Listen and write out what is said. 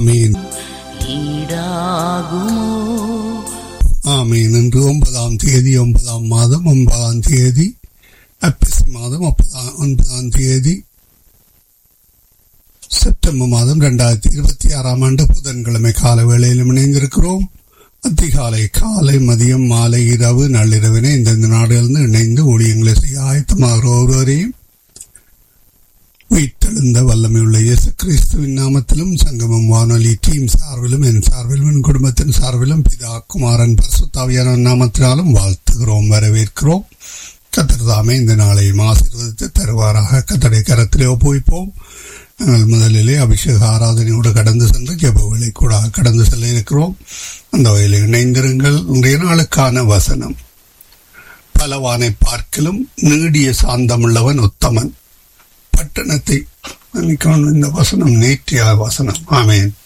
ஆமீன் ஈடாகுமோ ஆமீன் இன்று ஒன்பதாம் தேதி ஒன்பதாம் மாதம் ஒன்பதாம் தேதி அப்பிஸ் மாதம் ஒன்பதாம் ஒன்பதாம் தேதி செப்டம்பர் மாதம் இரண்டாயிரத்தி இருபத்தி ஆறாம் ஆண்டு புதன்கிழமை கால வேளையிலும் இணைந்திருக்கிறோம் அதிகாலை காலை மதியம் மாலை இரவு நள்ளிரவினை இந்தந்த நாடுகளிலிருந்து இணைந்து ஊழியங்களை செய்ய ஆயத்தமாகிற ஒருவரையும் உயிர்த்தெழுந்த வல்லமையுள்ள இயேசு கிறிஸ்துவின் நாமத்திலும் சங்கமம் வானொலி டீம் சார்பிலும் என் சார்பிலும் என் குடும்பத்தின் சார்பிலும் பிதா குமாரன் பரிசுத்தாவியான நாமத்தினாலும் வாழ்த்துகிறோம் வரவேற்கிறோம் கத்தர் தாமே இந்த நாளை ஆசீர்வதித்து தருவாராக கத்தடை கரத்திலே ஒப்புவிப்போம் நாங்கள் முதலிலே அபிஷேக ஆராதனையோடு கடந்து சென்று ஜெபவேளை கூட கடந்து செல்ல இருக்கிறோம் அந்த வகையில் இணைந்திருங்கள் இன்றைய நாளுக்கான வசனம் பலவானை பார்க்கிலும் நீடிய சாந்தமுள்ளவன் உத்தமன் பட்டணத்தை நினைக்கணும் இந்த வசனம் நேற்றிய வசனம் ஆமேன்